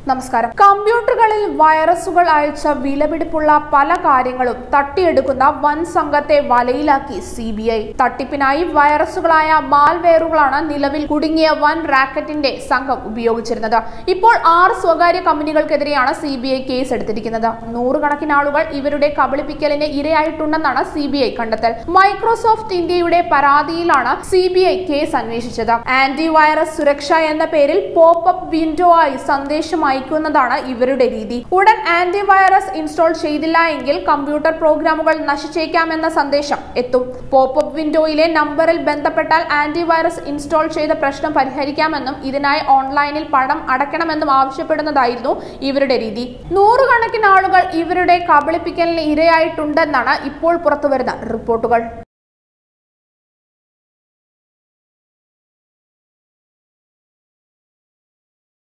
നമസ്കാരം കമ്പ്യൂട്ടറുകളിൽ വൈറസുകൾ അയച്ച വിലപിടിപ്പുള്ള പല കാര്യങ്ങളും തട്ടിയെടുക്കുന്ന വൻ സംഘത്തെ വലയിലാക്കി സി ബി ഐ തട്ടിപ്പിനായി വൈറസുകളായ മാൽവെയറുകളാണ് നിലവിൽ കുടുങ്ങിയ വൻ റാക്കറ്റിന്റെ സംഘം ഉപയോഗിച്ചിരുന്നത് ഇപ്പോൾ ആറ് സ്വകാര്യ കമ്പനികൾക്കെതിരെയാണ് സി ബി ഐ കേസ് എടുത്തിരിക്കുന്നത് നൂറുകണക്കിന് ആളുകൾ ഇവരുടെ കബളിപ്പിക്കലിന് ഇരയായിട്ടുണ്ടെന്നാണ് സി ബി ഐ കണ്ടെത്തൽ മൈക്രോസോഫ്റ്റ് ഇന്ത്യയുടെ പരാതിയിലാണ് സി ബി ഐ കേസ് അന്വേഷിച്ചത് ആന്റി വൈറസ് സുരക്ഷ എന്ന പേരിൽ പോപ്പ് അപ്പ് വിൻഡോ ആയി സന്ദേശം അയക്കുന്നതാണ് ഇവരുടെ രീതി ഉടൻ ആന്റി വൈറസ് ഇൻസ്റ്റാൾ ചെയ്തില്ല എങ്കിൽ കമ്പ്യൂട്ടർ പ്രോഗ്രാമുകൾ നശിച്ചേക്കാമെന്ന സന്ദേശം എത്തും പോപ്പ് അപ്പ് വിൻഡോയിലെ നമ്പറിൽ ബന്ധപ്പെട്ടാൽ ആന്റി വൈറസ് ഇൻസ്റ്റാൾ ചെയ്ത പ്രശ്നം പരിഹരിക്കാമെന്നും ഇതിനായി ഓൺലൈനിൽ പണം അടയ്ക്കണമെന്നും ആവശ്യപ്പെടുന്നതായിരുന്നു ഇവരുടെ രീതി നൂറുകണക്കിന് ആളുകൾ ഇവരുടെ കബളിപ്പിക്കലിന് ഇരയായിട്ടുണ്ടെന്നാണ് ഇപ്പോൾ പുറത്തുവരുന്ന റിപ്പോർട്ടുകൾ